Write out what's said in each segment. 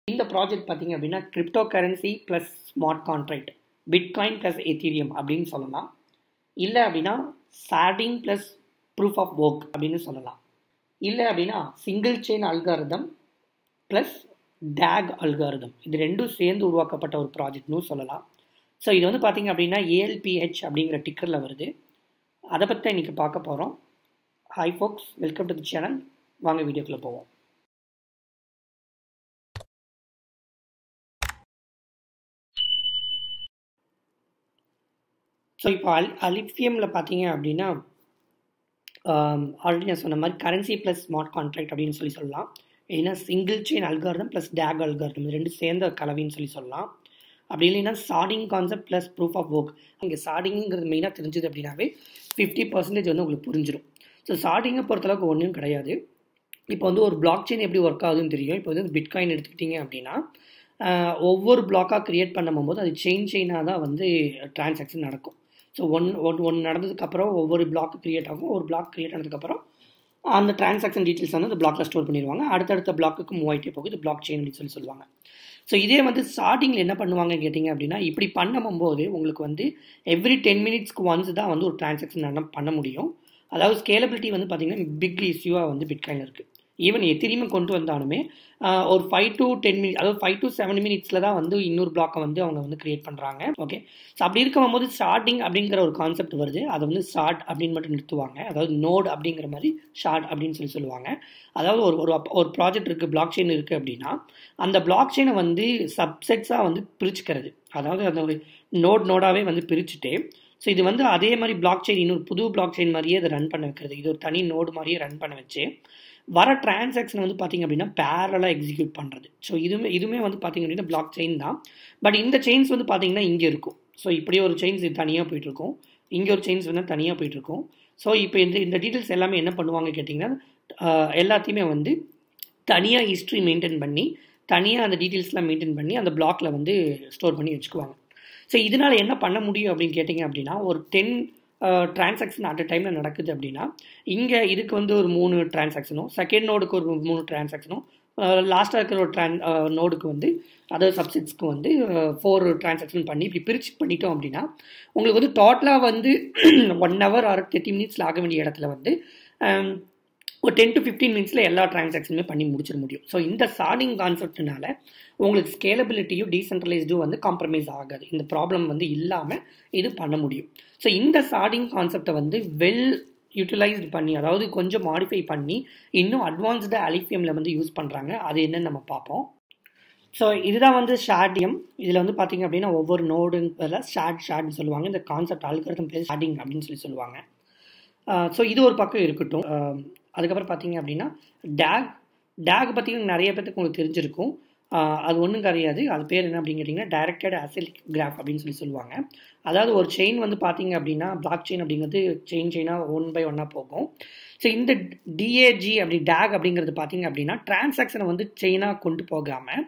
இந்த ப்ராஜெக்ட் பார்த்தீங்க அப்படின்னா cryptocurrency plus smart contract bitcoin plus Ethereum அப்படின்னு சொல்லலாம் இல்லை அப்படின்னா sharding plus proof of work அப்படின்னு சொல்லலாம் இல்லை அப்படின்னா single chain algorithm plus DAG algorithm இது ரெண்டும் சேர்ந்து உருவாக்கப்பட்ட ஒரு ப்ராஜெக்ட்னு சொல்லலாம் ஸோ இது வந்து பார்த்திங்க அப்படின்னா ஏஎல்பிஹெச் அப்படிங்கிற டிக்கரில் வருது அதை பற்றி தான் இன்றைக்கி பார்க்க போகிறோம் hi folks welcome to the channel வாங்க வீடியோக்குள்ளே போவோம் ஸோ இப்போ அல் அலிஃபியமில் பார்த்தீங்க அப்படின்னா ஆல்ரெடி நான் சொன்ன மாதிரி கரன்சி ப்ளஸ் ஸ்மார்ட் கான்ட்ராக்ட் அப்படின்னு சொல்லி சொல்லலாம் இல்லைன்னா single chain algorithm plus DAG algorithm இது ரெண்டு சேர்ந்த கலவைன்னு சொல்லி சொல்லலாம் அப்படி இல்லைன்னா sharding concept plus proof of work இங்கே சாடிங்கிறது மெயினாக தெரிஞ்சது அப்படின்னாவே ஃபிஃப்டி பர்சன்டேஜ் வந்து உங்களுக்கு புரிஞ்சிடும் ஸோ சாடிங்கை பொறுத்தளவுக்கு ஒன்றும் கிடையாது இப்போ வந்து ஒரு பிளாக் செயின் எப்படி ஒர்க் ஆகுதுன்னு தெரியும் இப்போ வந்து பிட்காயின் எடுத்துக்கிட்டிங்க அப்படின்னா ஒவ்வொரு பிளாக்காக க்ரியேட் பண்ணும்போது அது செயின் செயினாக தான் வந்து டிரான்சாக்ஷன் நடக்கும் ஸோ ஒன் ஒன் ஒன் நடந்ததுக்கப்புறம் ஒவ்வொரு பிளாக் க்ரியேட் ஆகும் ஒரு பிளாக் க்ரியேட் ஆனதுக்கப்புறம் அந்த டிரான்சாக்ஷன் டீட்டெயில்ஸ் வந்து அந்த பிளாக்ல ஸ்டோர் பண்ணிடுவாங்க அடுத்தடுத்த பிளாக்கு மூவ் ஆகிட்டே போகுது இது பிளாக் செயின் அப்படின்னு சொல்லி சொல்லுவாங்க ஸோ இதே வந்து ஸ்டார்டிங்கில் என்ன பண்ணுவாங்க கேட்டிங்க அப்படின்னா இப்படி பண்ணும்போது உங்களுக்கு வந்து எவ்ரி டென் மினிட்ஸ்க்கு ஒன்ஸ் தான் வந்து ஒரு டிரான்சாக்ஷன் பண்ண முடியும் அதாவது ஸ்கேலபிலிட்டி வந்து பார்த்திங்கன்னா பிக் இஷ்யூவாக வந்து பிட்காயின் இருக்குது ஈவன் எத்திரியுமே கொண்டு வந்தாலுமே ஒரு ஃபைவ் டு டென் மினிட்ஸ் அதாவது ஃபைவ் டு செவன் மினிட்ஸில் தான் வந்து இன்னொரு பிளாக்கை வந்து அவங்க வந்து கிரியேட் பண்ணுறாங்க ஓகே ஸோ அப்படி இருக்கும் போது ஸ்டார்டிங் அப்படிங்கிற ஒரு கான்செப்ட் வருது அதை வந்து ஷார்ட் அப்படின்னு மட்டும் நிறுத்துவாங்க அதாவது நோட் அப்படிங்கிற மாதிரி ஷார்ட் அப்படின்னு சொல்லி சொல்லுவாங்க அதாவது ஒரு ஒரு ஒரு ப்ராஜெக்ட் இருக்குது பிளாக் செயின் இருக்குது அப்படின்னா அந்த பிளாக் செயினை வந்து சப்செட்ஸாக வந்து பிரிச்சுக்கிறது அதாவது அந்த ஒரு நோட் நோடாகவே வந்து பிரிச்சுட்டு ஸோ இது வந்து அதே மாதிரி பிளாக் செயின் இன்னொரு புது பிளாக் செயின் மாதிரியே அதை ரன் பண்ண வைக்கிறது இது ஒரு தனி நோடு மாதிரியே ரன் பண்ண வச்சு வர டிரான்சாக்ஷன் வந்து பார்த்திங்க அப்படின்னா பேரலாக எக்ஸிக்யூட் பண்ணுறது ஸோ இதுவுமே இதுவுமே வந்து பார்த்திங்க அப்படின்னா பிளாக் செயின் தான் பட் இந்த செயின்ஸ் வந்து பார்த்திங்கன்னா இங்கே இருக்கும் ஸோ இப்படி ஒரு செயின்ஸ் இது தனியாக போயிட்டுருக்கும் இங்கே ஒரு செயின்ஸ் வந்து தனியாக போயிட்டுருக்கும் ஸோ இப்போ இந்த இந்த டீட்டெயில்ஸ் எல்லாமே என்ன பண்ணுவாங்க கேட்டிங்கன்னா எல்லாத்தையுமே வந்து தனியாக ஹிஸ்ட்ரி மெயின்டைன் பண்ணி தனியாக அந்த டீட்டெயில்ஸ்லாம் மெயின்டைன் பண்ணி அந்த பிளாக்ல வந்து ஸ்டோர் பண்ணி வச்சுக்குவாங்க ஸோ இதனால் என்ன பண்ண முடியும் அப்படின்னு கேட்டிங்க அப்படின்னா ஒரு டென் டிரான்சாக்ஷன் அட் அ டைமில் நடக்குது அப்படின்னா இங்கே இதுக்கு வந்து ஒரு மூணு டிரான்சாக்ஷனும் செகண்ட் நோடுக்கு ஒரு மூணு டிரான்சாக்ஷனும் லாஸ்ட்டாக இருக்கிற ஒரு ட்ரான் நோடுக்கு வந்து அதர் சப்செட்ஸ்க்கு வந்து ஃபோர் டிரான்சாக்ஷன் பண்ணி இப்படி பிரித்து பண்ணிட்டோம் அப்படின்னா உங்களுக்கு வந்து டோட்டலாக வந்து ஒன் ஹவர் ஆர் தேர்ட்டி மினிட்ஸில் ஆக வேண்டிய இடத்துல வந்து ஒரு டென் டு ஃபிஃப்டீன் மினிட்ஸில் எல்லா டிரான்சாக்ஷனுமே பண்ணி முடிச்சிட முடியும் ஸோ இந்த சார்டிங் கான்செப்ட்னால உங்களுக்கு ஸ்கேலபிலிட்டியும் டீசென்ட்ரலைஸ்டும் வந்து காம்ப்ரமைஸ் ஆகாது இந்த ப்ராப்ளம் வந்து இல்லாமல் இது பண்ண முடியும் ஸோ இந்த சார்டிங் கான்செப்டை வந்து வெல் யூட்டிலைஸ்டு பண்ணி அதாவது கொஞ்சம் மாடிஃபை பண்ணி இன்னும் அட்வான்ஸ்டு அலிஃபியமில் வந்து யூஸ் பண்ணுறாங்க அது என்னன்னு நம்ம பார்ப்போம் ஸோ இதுதான் வந்து ஷார்டியம் இதில் வந்து பார்த்திங்க அப்படின்னா ஒவ்வொரு நோடுங்கிற ஷார்ட் ஷார்ட்னு சொல்லுவாங்க இந்த கான்செப்ட் அல்கரதம் பேர் ஷார்டிங் அப்படின்னு சொல்லி சொல்லுவாங்க ஸோ இது ஒரு பக்கம் இருக்கட்டும் அதுக்கப்புறம் பார்த்தீங்க அப்படின்னா டேக் டேக் பார்த்தீங்கன்னா நிறைய பேருக்கு உங்களுக்கு தெரிஞ்சிருக்கும் அது ஒன்றும் கிடையாது அது பேர் என்ன அப்படின்னு கேட்டிங்கன்னா டைரக்டட் அசெலிக் கிராஃப் அப்படின்னு சொல்லி சொல்லுவாங்க அதாவது ஒரு செயின் வந்து பார்த்தீங்க அப்படின்னா பிளாக் செயின் அப்படிங்கிறது செயின் செயினாக ஒன் பை ஒன்னாக போகும் ஸோ இந்த டிஏஜி அப்படி டேக் அப்படிங்கிறது பார்த்தீங்க அப்படின்னா டிரான்சாக்ஷனை வந்து செயினாக கொண்டு போகாமல்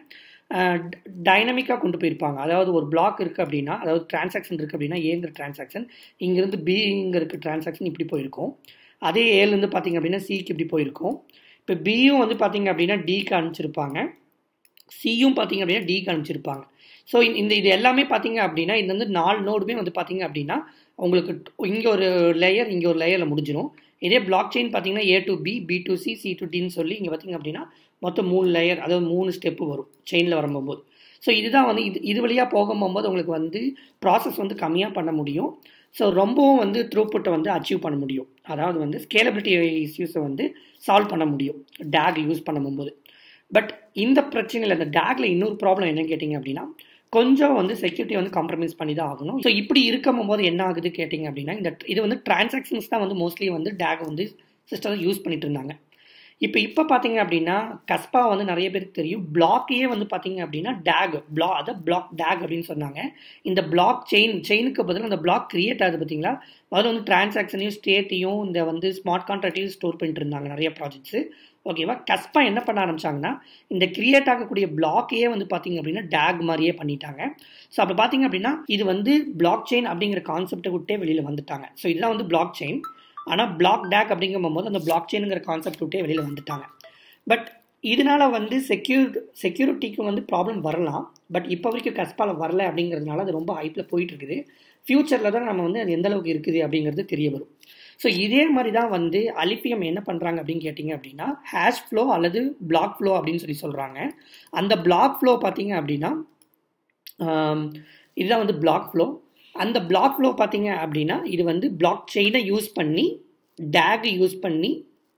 டைனமிக்காக கொண்டு போயிருப்பாங்க அதாவது ஒரு பிளாக் இருக்குது அப்படின்னா அதாவது டிரான்சாக்ஷன் இருக்குது அப்படின்னா ஏங்கிற டிரான்சாக்ஷன் இங்கேருந்து பிங்கிற இருக்க டிரான்சாக்ஷன் இப்படி போயிருக்கும் அதே ஏலேருந்து பார்த்தீங்க அப்படின்னா சிக்கு இப்படி போயிருக்கும் இப்போ பியும் வந்து பார்த்தீங்க அப்படின்னா டிக்கு அனுப்பிச்சிருப்பாங்க சியும் பார்த்தீங்க அப்படின்னா டிக்கு அனுப்பிச்சிருப்பாங்க ஸோ இந்த இது எல்லாமே பார்த்தீங்க அப்படின்னா இது வந்து நாலு நோடுமே வந்து பார்த்தீங்க அப்படின்னா உங்களுக்கு இங்கே ஒரு லேயர் இங்கே ஒரு லேயரில் முடிஞ்சிடும் இதே பிளாக் செயின் பார்த்தீங்கன்னா A to B B to C C to டின்னு சொல்லி இங்கே பார்த்தீங்க அப்படின்னா மொத்தம் மூணு லேயர் அதாவது மூணு ஸ்டெப்பு வரும் செயினில் வரும்போது ஸோ இதுதான் வந்து இது இது வழியாக போகும்போது உங்களுக்கு வந்து ப்ராசஸ் வந்து கம்மியாக பண்ண முடியும் ஸோ ரொம்பவும் வந்து த்ரூப்புட்டை வந்து அச்சீவ் பண்ண முடியும் அதாவது வந்து ஸ்கேலபிலிட்டி இஷ்யூஸை வந்து சால்வ் பண்ண முடியும் டேக் யூஸ் பண்ணும்போது பட் இந்த பிரச்சனையில் இந்த டேக்ல இன்னொரு ப்ராப்ளம் என்ன கேட்டிங்க அப்படின்னா கொஞ்சம் வந்து செக்யூரிட்டி வந்து காம்ப்ரமைஸ் பண்ணி தான் ஆகணும் ஸோ இப்படி இருக்கும் போது என்ன ஆகுது கேட்டிங்க அப்படின்னா இந்த இது வந்து டிரான்சாக்ஷன்ஸ் தான் வந்து மோஸ்ட்லி வந்து டேக் வந்து சிஸ்டம் யூஸ் பண்ணிட்டு இருந்தாங்க இப்போ இப்போ பார்த்தீங்க அப்படின்னா கஸ்பா வந்து நிறைய பேருக்கு தெரியும் பிளாக்கையே வந்து பார்த்தீங்க அப்படின்னா டேக் பிளா அதை பிளாக் டேக் அப்படின்னு சொன்னாங்க இந்த பிளாக் செயின் செயினுக்கு பதிலாக அந்த பிளாக் கிரியேட் ஆகுது பார்த்தீங்களா அதில் வந்து டிரான்சாக்ஷனையும் ஸ்டேட்டையும் இந்த வந்து ஸ்மார்ட் கான்ட்ராக்டையும் ஸ்டோர் பண்ணிட்டு இருந்தாங்க நிறைய ப்ராஜெக்ட்ஸு ஓகேவா கஸ்பா என்ன பண்ண ஆரம்பிச்சாங்கன்னா இந்த கிரியேட் ஆகக்கூடிய பிளாக்கையே வந்து பார்த்தீங்க அப்படின்னா டேக் மாதிரியே பண்ணிட்டாங்க ஸோ அப்போ பார்த்தீங்க அப்படின்னா இது வந்து பிளாக் செயின் அப்படிங்கிற கான்செப்டை விட்டே வெளியில் வந்துட்டாங்க ஸோ இதுதான் வந்து பிளாக் செயின் ஆனால் பிளாக் டேக் அப்படிங்கும் போது அந்த பிளாக் செயினுங்கிற கான்செப்ட் விட்டே வெளியில் வந்துட்டாங்க பட் இதனால வந்து செக்யூர் செக்யூரிட்டிக்கு வந்து ப்ராப்ளம் வரலாம் பட் இப்போ வரைக்கும் கஸ்பால வரல அப்படிங்கிறதுனால அது ரொம்ப ஹைப்பில் போயிட்டு இருக்குது ஃப்யூச்சரில் தான் நம்ம வந்து அது எந்த அளவுக்கு இருக்குது அப்படிங்கிறது தெரிய வரும் ஸோ இதே மாதிரி தான் வந்து அலிஃபியம் என்ன பண்ணுறாங்க அப்படின்னு கேட்டிங்க அப்படின்னா ஹேஷ் ஃப்ளோ அல்லது பிளாக் ஃப்ளோ அப்படின்னு சொல்லி சொல்கிறாங்க அந்த பிளாக் ஃப்ளோ பார்த்தீங்க அப்படின்னா இதுதான் வந்து பிளாக் ஃப்ளோ அந்த பிளாக் ஃப்ளோ பார்த்தீங்க அப்படின்னா இது வந்து பிளாக் செயினை யூஸ் பண்ணி டேக் யூஸ் பண்ணி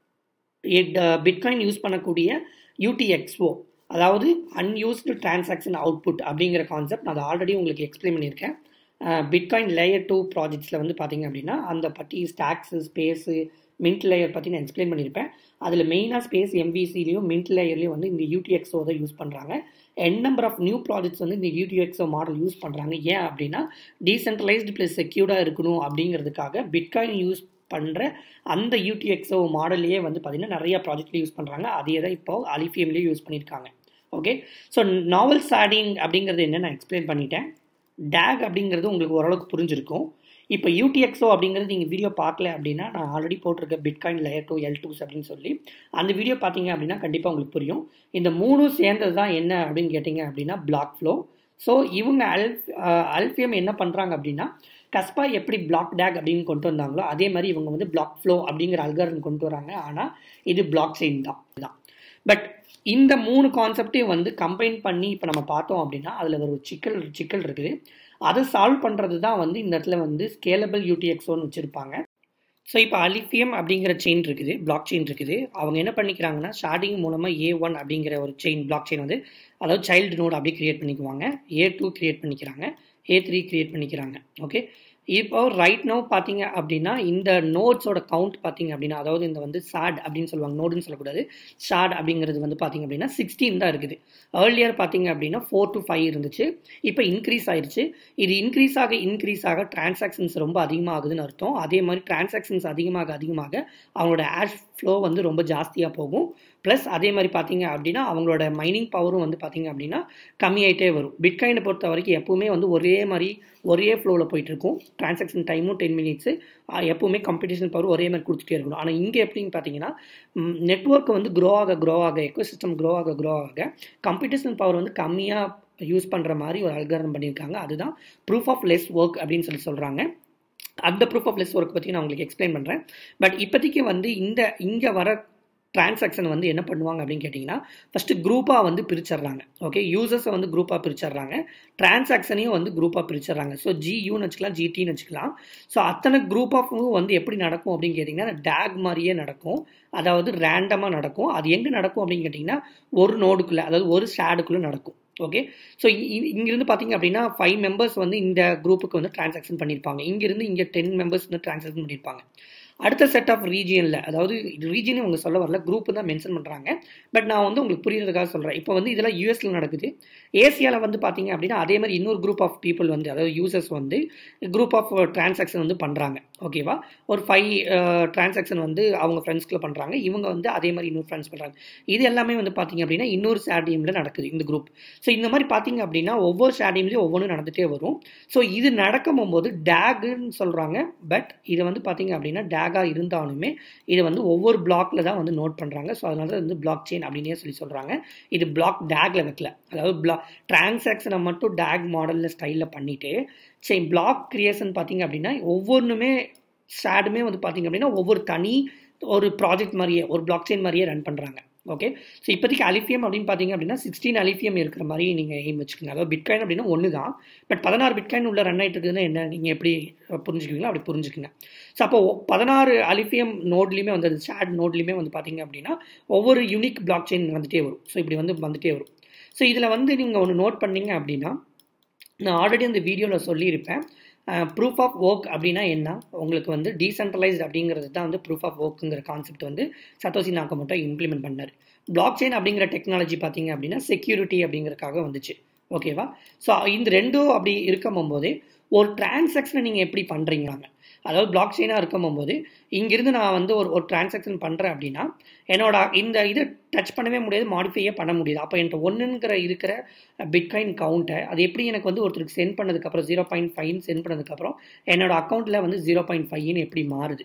பிட்காயின் யூஸ் பண்ணக்கூடிய யூடிஎக்ஸ்ஓ அதாவது அன்யூஸ்டு டிரான்சாக்ஷன் அவுட்புட் அப்படிங்கிற கான்செப்ட் நான் அதை ஆல்ரெடி உங்களுக்கு எக்ஸ்பிளைன் பண்ணியிருக்கேன் பிட்காயின் லேயர் டூ ப்ராஜெக்ட்ஸில் வந்து பார்த்தீங்க அப்படின்னா அந்த பற்றி ஸ்டாக்ஸு ஸ்பேஸு மின்ட் லேயர் பற்றி நான் எக்ஸ்பிளைன் பண்ணியிருப்பேன் அதில் மெயினாக ஸ்பேஸ் எம்விசிலையும் மின்ட் லேயர்லேயும் வந்து இந்த யூடிஎக்ஸோ தான் யூஸ் பண்ணுறாங்க N number of new projects வந்து இந்த யூடிஎக்ஸோ மாடல் யூஸ் பண்ணுறாங்க ஏன் அப்படின்னா டீசென்ட்ரலைஸ்டு ப்ளஸ் செக்யூர்டாக இருக்கணும் அப்படிங்கிறதுக்காக பிட்காயின் யூஸ் பண்ணுற அந்த யூடிஎக்ஸோ மாடல்லையே வந்து பார்த்திங்கன்னா நிறைய ப்ராஜெக்ட்லேயும் யூஸ் பண்ணுறாங்க அதே தான் இப்போ அலிஃபியம்லேயும் யூஸ் பண்ணியிருக்காங்க ஓகே ஸோ நாவல் சாடிங் அப்படிங்கிறது என்ன நான் எக்ஸ்பிளைன் பண்ணிட்டேன் டேக் அப்படிங்கிறது உங்களுக்கு ஓரளவுக்கு புரிஞ்சிருக்கும் இப்போ யூடிஎக்ஸோ அப்படிங்கிறது நீங்கள் வீடியோ பார்க்கல அப்படின்னா நான் ஆல்ரெடி போட்டிருக்கேன் bitcoin layer two L twos அப்படின்னு சொல்லி அந்த வீடியோ பார்த்தீங்க அப்படின்னா கண்டிப்பாக உங்களுக்கு புரியும் இந்த மூணும் சேர்ந்தது தான் என்ன அப்படின்னு கேட்டிங்க அப்படின்னா பிளாக் ஃப்ளோ ஸோ இவங்க அல்ஃப் அல்ஃபியம் என்ன பண்ணுறாங்க அப்படின்னா கஸ்பா எப்படி பிளாக் டேக் அப்படின்னு கொண்டு வந்தாங்களோ அதே மாதிரி இவங்க வந்து பிளாக் ஃப்ளோ அப்படிங்கிற அல்காரன் கொண்டு வராங்க ஆனால் இது பிளாக் செயின் தான் தான் பட் இந்த மூணு கான்செப்டையும் வந்து கம்பைன் பண்ணி இப்போ நம்ம பார்த்தோம் அப்படின்னா அதில் ஒரு சிக்கல் சிக்கல் இருக்குது அதை சால்வ் பண்ணுறது தான் வந்து இந்த இடத்துல வந்து ஸ்கேலபிள் யூடிஎக்ஸோன்னு வச்சுருப்பாங்க ஸோ இப்போ அலிஃபியம் அப்படிங்கிற செயின் இருக்குது பிளாக் செயின் இருக்குது அவங்க என்ன பண்ணிக்கிறாங்கன்னா ஸ்டார்டிங் மூலமாக ஏ ஒன் அப்படிங்கிற ஒரு செயின் பிளாக் செயின் வந்து அதாவது சைல்டு நோட் அப்படி கிரியேட் பண்ணிக்குவாங்க ஏ டூ கிரியேட் பண்ணிக்கிறாங்க ஏ த்ரீ கிரியேட் பண்ணிக்கிறாங்க ஓகே இப்போ ரைட் நோ பார்த்தீங்க அப்படின்னா இந்த நோட்ஸோட கவுண்ட் பார்த்தீங்க அப்படின்னா அதாவது இந்த வந்து சாட் அப்படின்னு சொல்லுவாங்க நோடுன்னு சொல்லக்கூடாது ஷாட் அப்படிங்கிறது வந்து பார்த்தீங்க அப்படின்னா சிக்ஸ்டீன் தான் இருக்குது ஏர்லியர் பார்த்தீங்க அப்படின்னா ஃபோர் டு ஃபைவ் இருந்துச்சு இப்போ இன்க்ரீஸ் ஆயிடுச்சு இது இன்க்ரீஸ் ஆக இன்க்ரீஸ் ஆக டிரான்சாக்ஷன்ஸ் ரொம்ப அதிகமாகுதுன்னு அர்த்தம் அதே மாதிரி டிரான்சாக்ஷன்ஸ் அதிகமாக அதிகமாக அவங்களோட ஆஷ் ஃப்ளோ வந்து ரொம்ப ஜாஸ்தியாக போகும் ப்ளஸ் அதே மாதிரி பார்த்தீங்க அப்படின்னா அவங்களோட மைனிங் பவரும் வந்து பார்த்தீங்க அப்படின்னா கம்மியாயிட்டே வரும் பிட்காயினை பொறுத்த வரைக்கும் எப்பவுமே வந்து ஒரே மாதிரி ஒரே ஃப்ளோவில் போயிட்டு இருக்கும் டிரான்சாக்ஷன் டைமும் டென் மினிட்ஸு எப்பவுமே கம்படிஷன் பவர் ஒரே மாதிரி கொடுத்துட்டே இருக்கணும் ஆனால் இங்கே எப்படின்னு பார்த்தீங்கன்னா நெட்ஒர்க் வந்து க்ரோ ஆக க்ரோ ஆக எக்கோ சிஸ்டம் க்ரோ ஆக க்ரோ ஆக கம்படிஷன் பவர் வந்து கம்மியாக யூஸ் பண்ணுற மாதிரி ஒரு அல்காரம் பண்ணியிருக்காங்க அதுதான் ப்ரூஃப் ஆஃப் லெஸ் ஒர்க் அப்படின்னு சொல்லி சொல்கிறாங்க அந்த ப்ரூஃப் ஆஃப் லெஸ் ஒர்க் பற்றி நான் உங்களுக்கு எக்ஸ்பிளைன் பண்ணுறேன் பட் இப்போதைக்கு வந்து இந்த இங்கே வர டிரான்சாக்ஷன் வந்து என்ன பண்ணுவாங்க அப்படின்னு கேட்டிங்கன்னா ஃபஸ்ட்டு குரூப்பாக வந்து பிரிச்சிடுறாங்க ஓகே யூசர்ஸை வந்து குரூப்பாக பிரிச்சிடுறாங்க டிரான்சாக்ஷனையும் வந்து குரூப்பாக பிரிச்சிடுறாங்க ஸோ ஜியூன்னு வச்சுக்கலாம் ஜிடின்னு வச்சுக்கலாம் ஸோ அத்தனை குரூப் ஆஃபும் வந்து எப்படி நடக்கும் அப்படின்னு கேட்டிங்கன்னா டேக் மாதிரியே நடக்கும் அதாவது ரேண்டமாக நடக்கும் அது எங்கே நடக்கும் அப்படின்னு கேட்டிங்கன்னா ஒரு நோடுக்குள்ளே அதாவது ஒரு ஷேடுக்குள்ளே நடக்கும் ஓகே ஸோ இங்கிருந்து பார்த்தீங்க அப்படின்னா ஃபைவ் மெம்பர்ஸ் வந்து இந்த குரூப்புக்கு வந்து டிரான்சாக்ஷன் பண்ணியிருப்பாங்க இங்கிருந்து இங்கே டென் மெம்பர்ஸ் வந்து டிரான்சாக்ஷன் பண்ணியிருப்பாங்க அடுத்த செட் ஆஃப் ரீஜியனில் அதாவது ரீஜியனே அவங்க சொல்ல வரல குரூப் தான் மென்ஷன் பண்ணுறாங்க பட் நான் வந்து உங்களுக்கு புரியறதுக்காக சொல்கிறேன் இப்போ வந்து இதெல்லாம் யூஎஸில் நடக்குது ஏசியாவில் வந்து பார்த்தீங்க அப்படின்னா அதே மாதிரி இன்னொரு குரூப் ஆஃப் பீப்புள் வந்து அதாவது யூசர்ஸ் வந்து குரூப் ஆஃப் டிரான்சாக்ஷன் வந்து பண்ணுறாங்க ஓகேவா ஒரு ஃபைவ் டிரான்சாக்ஷன் வந்து அவங்க ஃப்ரெண்ட்ஸ்க்குள்ள பண்ணுறாங்க இவங்க வந்து அதே மாதிரி இன்னொரு ஃப்ரெண்ட்ஸ் பண்ணுறாங்க இது எல்லாமே வந்து பார்த்தீங்க அப்படின்னா இன்னொரு ஷேடியமில் நடக்குது இந்த குரூப் ஸோ இந்த மாதிரி பார்த்தீங்க அப்படின்னா ஒவ்வொரு ஷேடியம்லேயும் ஒவ்வொன்றும் நடந்துகிட்டே வரும் ஸோ இது நடக்கும் போது டேகுன்னு சொல்கிறாங்க பட் இது வந்து பார்த்தீங்க அப்படின்னா டேகாக இருந்தாலுமே இது வந்து ஒவ்வொரு பிளாக்ல தான் வந்து நோட் பண்ணுறாங்க ஸோ அதனால தான் வந்து பிளாக் செயின் அப்படின்னே சொல்லி சொல்கிறாங்க இது பிளாக் டேக்ல வைக்கல அதாவது பிளாக் டிரான்சாக்ஷனை மட்டும் டேக் மாடலில் ஸ்டைலில் பண்ணிவிட்டு சரி பிளாக் கிரியேஷன் பார்த்தீங்க அப்படின்னா ஒவ்வொன்றுமே ஸ்டாடுமே வந்து பார்த்தீங்க அப்படின்னா ஒவ்வொரு தனி ஒரு ப்ராஜெக்ட் மாதிரியே ஒரு பிளாக் செயின் மாதிரியே ரன் பண்ணுறாங்க ஓகே ஸோ இப்போதைக்கு அலிஃபியம் அப்படின்னு பார்த்தீங்க அப்படின்னா சிக்ஸ்டீன் அலிஃபியம் இருக்கிற மாதிரி நீங்கள் எய்ம் வச்சுக்கோங்க அதாவது பிட்காயின் அப்படின்னா ஒன்று தான் பட் பதினாறு பிட்காயின் உள்ள ரன் ஆகிட்டு இருக்குதுன்னா என்ன நீங்கள் எப்படி புரிஞ்சுக்குவீங்களோ அப்படி புரிஞ்சுக்குங்க ஸோ அப்போ பதினாறு அலிஃபியம் நோட்லேயுமே வந்து ஷேட் நோட்லேயுமே வந்து பார்த்தீங்க அப்படின்னா ஒவ்வொரு யூனிக் பிளாக் செயின் வந்துட்டே வரும் ஸோ இப்படி வந்து வந்துட்டே வரும் ஸோ இதில் வந்து நீங்கள் ஒன்று நோட் பண்ணீங்க அப்படின்னா நான் ஆல்ரெடி அந்த வீடியோவில் சொல்லியிருப்பேன் ப்ரூஃப் ஆஃப் ஒர்க் அப்படின்னா என்ன உங்களுக்கு வந்து டீசென்ட்ரலைஸ்ட் அப்படிங்கிறது தான் வந்து ப்ரூஃப் ஆஃப் ஒர்க்குங்கிற கான்செப்ட் வந்து சத்தோசி நாக்கமோட்டோ இம்ப்ளிமெண்ட் பண்ணார் பிளாக் செயின் அப்படிங்கிற டெக்னாலஜி பார்த்தீங்க அப்படின்னா செக்யூரிட்டி அப்படிங்கிறதுக்காக வந்துச்சு ஓகேவா ஸோ இந்த ரெண்டும் அப்படி இருக்கும் போதே ஒரு டிரான்சாக்ஷனை நீங்கள் எப்படி பண்ணுறீங்களாங்க அதாவது பிளாக் செயினாக இருக்கும் போது இங்கிருந்து நான் வந்து ஒரு ஒரு டிரான்சாக்ஷன் பண்ணுறேன் அப்படின்னா என்னோட இந்த இது டச் பண்ணவே முடியாது மாடிஃபையே பண்ண முடியாது அப்போ என்கிட்ட ஒன்றுங்கிற இருக்கிற பிட்காயின் கவுண்ட்டை அது எப்படி எனக்கு வந்து ஒருத்தருக்கு சென்ட் பண்ணதுக்கப்புறம் ஜீரோ பாயிண்ட் ஃபைவ்னு சென்ட் பண்ணதுக்கப்புறம் என்னோட அக்கௌண்ட்டில் வந்து ஜீரோ பாயிண்ட் ஃபைவ்னு எப்படி மாறுது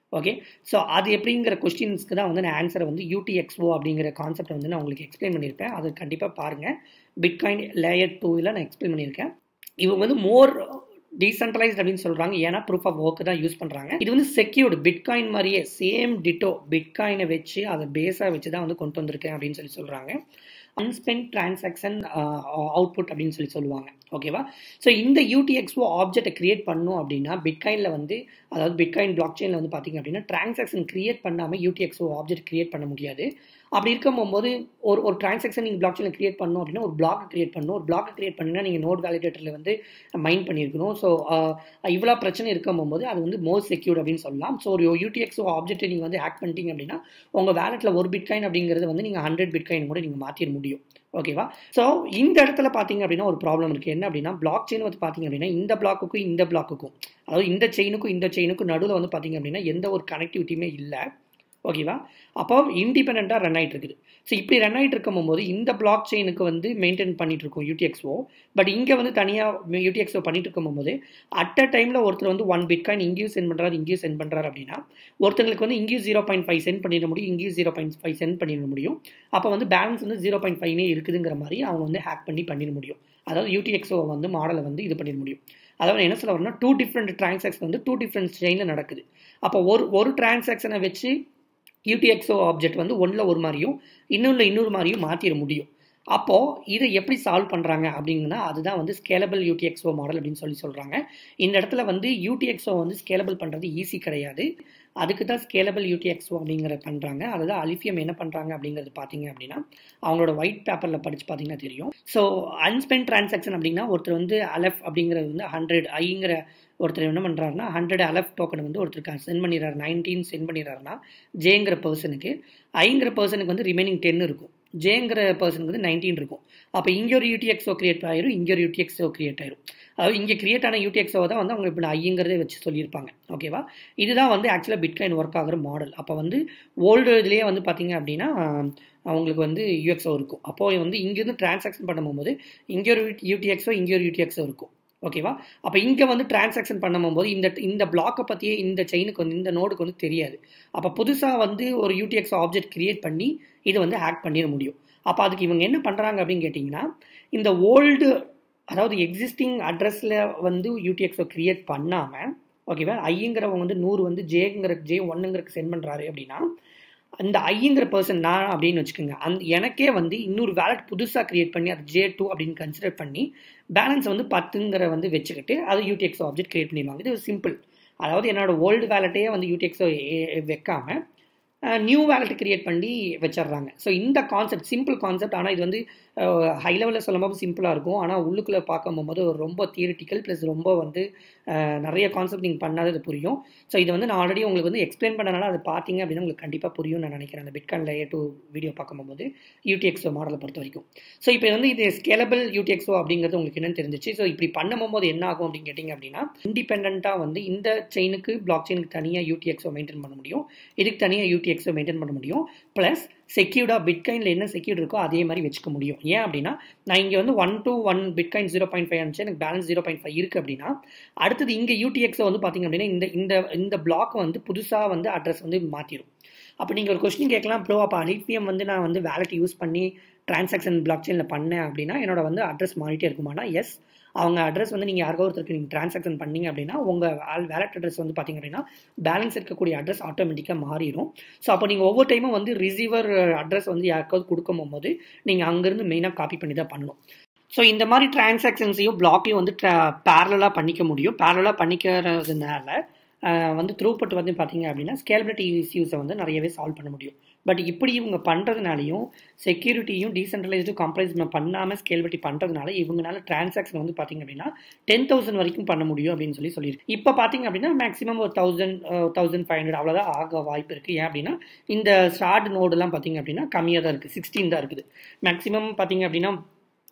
ஓகே ஸோ அது எப்படிங்கிற கொஸ்டின்ஸ்க்கு தான் வந்து நான் ஆன்சரை வந்து யூடிஎக்ஸ்ஓ அப்படிங்கிற கான்செப்டை வந்து நான் உங்களுக்கு எக்ஸ்பிளைன் பண்ணியிருப்பேன் அது கண்டிப்பாக பாருங்கள் பிட்காயின் லேயர் டூவில் நான் எக்ஸ்பிளைன் பண்ணியிருக்கேன் இவங்க வந்து மோர் டீசென்ட்ரலைஸ்ட் அப்படின்னு சொல்கிறாங்க ஏன்னா ப்ரூஃப் ஆஃப் ஒர்க் தான் யூஸ் பண்ணுறாங்க இது வந்து செக்யூர்டு பிட்காயின் மாதிரியே சேம் டிட்டோ பிட்காயினை வச்சு அதை பேஸாக வச்சு தான் வந்து கொண்டு வந்திருக்கேன் அப்படின்னு சொல்லி சொல்கிறாங்க அன்ஸ்பெண்ட் டிரான்சாக்ஷன் அவுட்புட் அப்படின்னு சொல்லி சொல்லுவாங்க ஓகேவா ஸோ இந்த யூடிஎக்ஸ்ஓ ஆப்ஜெக்டை கிரியேட் பண்ணும் அப்படின்னா பிட்காயினில் வந்து அதாவது பிட்காயின் பிளாக் செயினில் வந்து பார்த்தீங்க அப்படின்னா டிரான்சாக்ஷன் கிரியேட் பண்ணாமல் யூடிஎக்ஸ்ஓ ஆப்ஜெக்ட் கிரியேட் பண்ண முடியாது அப்படி இருக்கும் போது ஒரு ஒரு டிரான்சாக்ஷன் நீங்கள் பிளாக் செயினில் கிரியேட் பண்ணணும் அப்படின்னா ஒரு பிளாக் கிரியேட் பண்ணணும் ஒரு பிளாக் கிரியேட் பண்ணினா நீங்கள் நோட் வேலிடேட்டரில் வந்து மைண்ட் பண்ணியிருக்கணும் ஸோ இவ்வளோ பிரச்சனை இருக்கும் போது அது வந்து மோஸ்ட் செக்யூர்ட் அப்படின்னு சொல்லலாம் ஸோ ஒரு யூடிஎக்ஸோ ஆப்ஜெக்ட்டை நீங்கள் வந்து ஹேக் பண்ணிட்டீங்க அப்படின்னா உங்கள் வேலெட்டில் ஒரு பிட்காயின் அப்படிங்கிறது வந்து நீங்கள் ஹண்ட்ரட் பிட்காயின் கூட நீங்கள் மாற்றிட முடியும் ஓகேவா ஸோ இந்த இடத்துல பார்த்தீங்க அப்படின்னா ஒரு ப்ராப்ளம் இருக்குது என்ன அப்படின்னா பிளாக் செயின் வந்து பார்த்தீங்க அப்படின்னா இந்த பிளாக்குக்கும் இந்த பிளாக்குக்கும் அதாவது இந்த செயினுக்கும் இந்த செயினுக்கும் நடுவில் வந்து பார்த்தீங்க அப்படின்னா எந்த ஒரு கனெக்டிவிட்டியுமே இல்லை ஓகேவா அப்போ இண்டிபெண்ட்டாக ரன் ஆகிட்டு இருக்குது ஸோ இப்படி ரன் ஆகிட்டு இருக்கும் போது இந்த பிளாக் செயினுக்கு வந்து மெயின்டைன் பண்ணிட்டு இருக்கோம் யூடிஎக்ஸோ பட் இங்கே வந்து தனியாக யூடிஎக்ஸோ பண்ணிட்டு இருக்கும் போது அட் அ டைமில் ஒருத்தர் வந்து ஒன் பிட்காயின் இங்கேயும் சென்ட் பண்ணுறாரு இங்கேயும் சென்ட் பண்ணுறாரு அப்படின்னா ஒருத்தங்களுக்கு வந்து இங்கேயும் ஜீரோ பாயிண்ட் ஃபைவ் சென்ட் பண்ணிட முடியும் இங்கேயும் ஜீரோ பாயிண்ட் ஃபைவ் சென்ட் பண்ணிட முடியும் அப்போ வந்து பேலன்ஸ் வந்து ஜீரோ பாயிண்ட் ஃபைவ்னே இருக்குதுங்கிற மாதிரி அவங்க வந்து ஹேக் பண்ணி பண்ணிட முடியும் அதாவது யூடிஎக்ஸோ வந்து மாடலை வந்து இது பண்ணிட முடியும் அதாவது என்ன சொல்ல வரணும்னா டூ டிஃப்ரெண்ட் டிரான்சாக்ஷன் வந்து டூ டிஃப்ரெண்ட் செயினில் நடக்குது அப்போ ஒரு ஒரு டிரான்சாக்ஷனை வச்சு யூடிஎக்ஸோ ஆப்ஜெக்ட் வந்து ஒன்றில் ஒரு மாதிரியும் இன்னொன்று இன்னொரு மாதிரியும் மாற்றிட முடியும் அப்போது இதை எப்படி சால்வ் பண்ணுறாங்க அப்படிங்கன்னா அதுதான் வந்து ஸ்கேலபிள் யூடிஎக்ஸோ மாடல் அப்படின்னு சொல்லி சொல்கிறாங்க இந்த இடத்துல வந்து யூடிஎக்ஸோ வந்து ஸ்கேலபிள் பண்ணுறது ஈஸி கிடையாது அதுக்கு தான் ஸ்கேலபிள் யூடிஎக்ஸோ அப்படிங்கிறத பண்ணுறாங்க அதுதான் அலிஃபியம் என்ன பண்ணுறாங்க அப்படிங்கிறது பார்த்தீங்க அப்படின்னா அவங்களோட ஒயிட் பேப்பரில் படித்து பார்த்தீங்கன்னா தெரியும் ஸோ அன்ஸ்பெண்ட் டிரான்சாக்ஷன் அப்படின்னா ஒருத்தர் வந்து அலஃப் அப்படிங்கிறது வந்து ஹண்ட்ரட் ஐங்கிற ஒருத்தர் என்ன பண்ணுறாருனா ஹண்ட்ரட் அலஃப் டோக்கன் வந்து ஒருத்தருக்கு சென்ட் பண்ணிடுறாரு நைன்டீன் சென்ட் பண்ணிடுறாருனா ஜேங்கிற பர்சனுக்கு ஐங்கிற பர்சனுக்கு வந்து ரிமைனிங் டென் இருக்கும் ஜேங்கிற பர்சனுக்கு வந்து நைன்டீன் இருக்கும் அப்போ இங்கே ஒரு யூடிஎக்ஸோ கிரியேட் ஆயிரும் இங்கே ஒரு யூடிஎக்ஸோ கிரியேட் ஆயிரும் அதாவது இங்கே கிரியேட் ஆன யூடிஎக்ஸோ தான் வந்து அவங்க இப்போ ஐங்கிறதே வச்சு சொல்லியிருப்பாங்க ஓகேவா இதுதான் வந்து ஆக்சுவலாக பிட்காயின் ஒர்க் ஆகிற மாடல் அப்போ வந்து ஓல்டு இதுலேயே வந்து பார்த்தீங்க அப்படின்னா அவங்களுக்கு வந்து யூஎக்ஸோ இருக்கும் அப்போது வந்து இங்கேருந்து டிரான்சாக்ஷன் பண்ணும்போது இங்கே ஒரு யூடிஎக்ஸோ இங்கே ஒரு யூடிஎக்ஸோ இருக்கும் ஓகேவா அப்போ இங்கே வந்து டிரான்சாக்ஷன் பண்ணும்போது இந்த இந்த பிளாக்கை பற்றியே இந்த செயினுக்கு வந்து இந்த நோடுக்கு வந்து தெரியாது அப்போ புதுசாக வந்து ஒரு யூடிஎக்ஸ் ஆப்ஜெக்ட் கிரியேட் பண்ணி இதை வந்து ஹேக் பண்ணிட முடியும் அப்போ அதுக்கு இவங்க என்ன பண்ணுறாங்க அப்படின்னு கேட்டிங்கன்னா இந்த ஓல்டு அதாவது எக்ஸிஸ்டிங் அட்ரஸில் வந்து யூடிஎக்ஸை கிரியேட் பண்ணாமல் ஓகேவா ஐங்கிறவங்க வந்து நூறு வந்து ஜேங்கிற ஜே ஒன்னுங்கிறக்கு சென்ட் பண்ணுறாரு அப்படின்னா அந்த ஐங்கிற பர்சன் நான் அப்படின்னு வச்சுக்கோங்க அந்த எனக்கே வந்து இன்னொரு வேலட் புதுசாக க்ரியேட் பண்ணி அது ஜே டூ அப்படின்னு கன்சிடர் பண்ணி பேலன்ஸ் வந்து பத்துங்கிற வந்து வச்சுக்கிட்டு அது யூடிஎக்ஸ் ஆப்ஜெக்ட் க்ரியேட் பண்ணிடுவாங்க இது சிம்பிள் அதாவது என்னோட ஓல்டு வேலட்டையே வந்து யூடிஎக்ஸோ வைக்காமல் நியூ வேலட் கிரியேட் பண்ணி வச்சிடுறாங்க ஸோ இந்த கான்செப்ட் சிம்பிள் கான்செப்ட் ஆனால் இது வந்து ஹை லெவலில் சொல்லும்போது சிம்பிளாக இருக்கும் ஆனால் உள்ளுக்குள்ளே பார்க்கும் போது ரொம்ப தியரிட்டிக்கல் ப்ளஸ் ரொம்ப வந்து நிறைய கான்செப்ட் நீங்கள் பண்ணாதது புரியும் ஸோ இது வந்து நான் ஆல்ரெடி உங்களுக்கு வந்து எக்ஸ்பிளைன் பண்ணனால அது பார்த்தீங்க அப்படின்னா உங்களுக்கு கண்டிப்பாக புரியும் நான் நினைக்கிறேன் அந்த பிட்கான் லேயர் டூ வீடியோ பார்க்கும்போது யூடிஎக்ஸோ மாடலை பொறுத்த வரைக்கும் ஸோ இப்போ வந்து இது ஸ்கேலபிள் யூடிஎக்ஸோ அப்படிங்கிறது உங்களுக்கு என்னன்னு தெரிஞ்சிச்சு ஸோ இப்படி பண்ணும்போது என்ன ஆகும் அப்படின்னு கேட்டிங்க அப்படின்னா இண்டிபெண்ட்டாக வந்து இந்த செயினுக்கு பிளாக் செயினுக்கு தனியாக யூடிஎக்ஸோ மெயின்டைன் பண்ண முடியும் இதுக்கு தனியாக யூடிஎக்ஸோ மெயின்டைன் பண்ண முடியும் ப்ளஸ் செக்யூர்டாக பிட்காயினில் என்ன செக்யூர்ட் இருக்கோ அதே மாதிரி வச்சுக்க முடியும் ஏன் அப்படின்னா நான் இங்கே வந்து one to one bitcoin zero point five இருந்துச்சு எனக்கு பேலன்ஸ் ஜீரோ பாயிண்ட் ஃபைவ் இருக்குது அப்படின்னா அடுத்தது இங்கே யூடிஎக்ஸை வந்து பார்த்திங்க அப்படின்னா இந்த இந்த இந்த பிளாக் வந்து புதுசாக வந்து அட்ரஸ் வந்து மாற்றிடும் அப்போ நீங்கள் ஒரு கொஸ்டின் கேட்கலாம் ப்ரோ அப்போ அலிஃபியம் வந்து நான் வந்து வேலட் யூஸ் பண்ணி டிரான்சாக்ஷன் பிளாக் செயினில் பண்ணேன் அப்படின்னா என்னோட வந்து அட்ரஸ் மாறிட்டே இருக்குமானா எஸ் அவங்க அட்ரஸ் வந்து நீங்கள் யாருக்கோ ஒருத்தருக்கு நீங்கள் ட்ரான்சாக்ஷன் பண்ணீங்க அப்படின்னா உங்கள் ஆல் வேலட் அட்ரஸ் வந்து பார்த்தீங்க அப்படின்னா பேலன்ஸ் இருக்கக்கூடிய அட்ரஸ் ஆட்டோமேட்டிக்காக மாறிடும் ஸோ அப்போ நீங்கள் ஒவ்வொரு டைமும் வந்து ரிசீவர் அட்ரஸ் வந்து யாருக்காவது கொடுக்கும் போது நீங்கள் அங்கேருந்து மெயினாக காப்பி பண்ணி தான் பண்ணணும் ஸோ இந்த மாதிரி டிரான்சாக்ஷன்ஸையும் பிளாக்கையும் வந்து பேரலாக பண்ணிக்க முடியும் பேரலாக பண்ணிக்கிறதுனால வந்து த்ரூபட் வந்து பார்த்தீங்க அப்படின்னா ஸ்கேலபிலிட்டி இஷ்யூஸை வந்து நிறையவே சால்வ் பண்ண முடியும் பட் இப்படி இவங்க பண்ணுறதுனாலையும் செக்யூரிட்டியும் டீசென்ட்ரலைஸ்டு காம்ப்ரமைஸ் பண்ணாமல் ஸ்கேலபிலிட்டி பண்ணுறதுனால இவங்களால டிரான்சாக்ஷன் வந்து பார்த்தீங்க அப்படின்னா டென் தௌசண்ட் வரைக்கும் பண்ண முடியும் அப்படின்னு சொல்லி சொல்லியிருக்கு இப்போ பார்த்தீங்க அப்படின்னா மேக்ஸிமம் ஒரு தௌசண்ட் தௌசண்ட் ஃபைவ் ஹண்ட்ரட் அவ்வளோதான் ஆக வாய்ப்பு இருக்குது ஏன் அப்படின்னா இந்த ஸ்டார்ட் நோடுலாம் பார்த்தீங்க அப்படின்னா கம்மியாக தான் இருக்குது சிக்ஸ்டீன் தான் இருக்குது மேக்ஸிமம் பார்த்தீங்க அப்படின்னா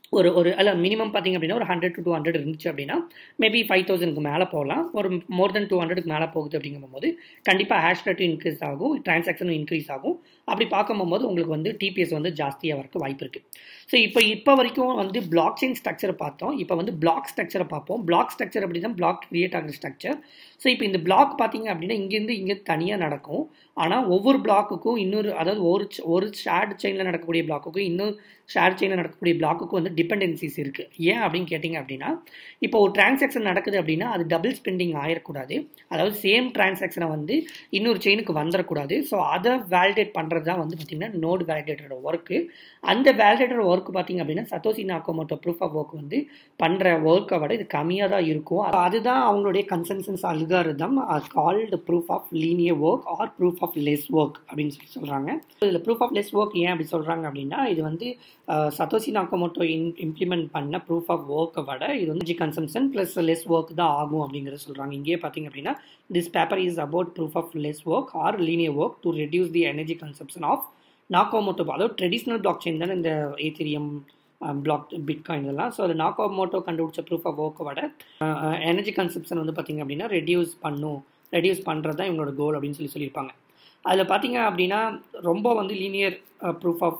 ஒரு ஒரு அல்ல மினிமம் பார்த்தீங்க அப்படின்னா ஒரு ஹண்ட்ரட் டு டூ ஹண்ட்ரட் இருந்துச்சு அப்படின்னா மேபி ஃபைவ் தௌசண்ட்க்கு மேலே போகலாம் ஒரு மோர் தென் டூ ஹண்ட்ரட்க்கு மேலே போகுது அப்படிங்கும் போது கண்டிப்பாக ஹேஷ் ரேட்டும் இன்க்ரீஸ் ஆகும் டிரான்சாக்ஷனும் இன்க்ரீஸ் ஆகும் அப்படி பார்க்கும்போது உங்களுக்கு வந்து டிபிஎஸ் வந்து ஜாஸ்தியாக வரக்கு வாய்ப்பு இருக்குது ஸோ இப்போ இப்போ வரைக்கும் வந்து பிளாக் செயின் ஸ்ட்ரக்சரை பார்த்தோம் இப்போ வந்து பிளாக் ஸ்ட்ரக்சரை பார்ப்போம் பிளாக் ஸ்ட்ரக்சர் அப்படின்னா பிளாக் கிரியேட் ஆகிற ஸ்ட்ரக்சர் ஸோ இப்போ இந்த பிளாக் பார்த்தீங்க அப்படின்னா இங்கேருந்து இங்கே தனியாக நடக்கும் ஆனால் ஒவ்வொரு பிளாக்குக்கும் இன்னொரு அதாவது ஒரு ஒரு ஷேர்ட் செயினில் நடக்கக்கூடிய பிளாக்குக்கும் இன்னொரு ஷேர் செயினில் நடக்கக்கூடிய பிளாக்குக்கும் வந்து டிபெண்டன்சிஸ் இருக்குது ஏன் அப்படின்னு கேட்டிங்க அப்படின்னா இப்போ ஒரு டிரான்சாக்ஷன் நடக்குது அப்படின்னா அது டபுள் ஸ்பெண்டிங் ஆயிடக்கூடாது அதாவது சேம் டிரான்சாக்ஷனை வந்து இன்னொரு செயினுக்கு வந்துடக்கூடாது ஸோ அதை வேலிடேட் பண்ணுறது தான் வந்து பார்த்திங்கன்னா நோட் வேலிடேட்டரோட ஒர்க்கு அந்த வேலிடேட்டர் ஒர்க் பார்த்திங்க அப்படின்னா Satoshi Nakamoto proof of work வந்து பண்ணுற ஒர்க்கை விட இது கம்மியாக தான் இருக்கும் அதுதான் அவங்களுடைய consensus algorithm called proof of linear work or proof of less work அப்படின்னு சொல்லி சொல்கிறாங்க இதில் ப்ரூஃப் ஆஃப் லெஸ் ஒர்க் ஏன் அப்படி சொல்கிறாங்க அப்படின்னா இது வந்து சத்தோசி நாக்கோமோட்டோ இன் இம்ப்ளிமெண்ட் பண்ண ப்ரூஃப் ஆஃப் ஒர்க்கை விட இது வந்து கன்சம்ஷன் ப்ளஸ் லெஸ் ஒர்க் தான் ஆகும் அப்படிங்கிறத சொல்கிறாங்க இங்கேயே பார்த்தீங்க அப்படின்னா this paper is about proof of less work or linear work to reduce the energy consumption of Nakamoto அதாவது ட்ரெடிஷ்னல் பிளாக் செயின் தானே இந்த ஏத்திரியம் பிளாக் பிட்காயின் இதெல்லாம் ஸோ அது நாக்கோமோட்டோ கண்டுபிடிச்ச ப்ரூஃப் ஆஃப் ஒர்க்கை விட எனர்ஜி கன்சப்ஷன் வந்து பார்த்திங்க அப்படின்னா ரெடியூஸ் பண்ணும் ரெடியூஸ் பண்ணுறது தான் இவங்களோட கோல் அப்படின்னு சொல்லி சொல்லியிருப்பாங்க அதில் பார்த்தீங்க அப்படின்னா ரொம்ப வந்து linear proof of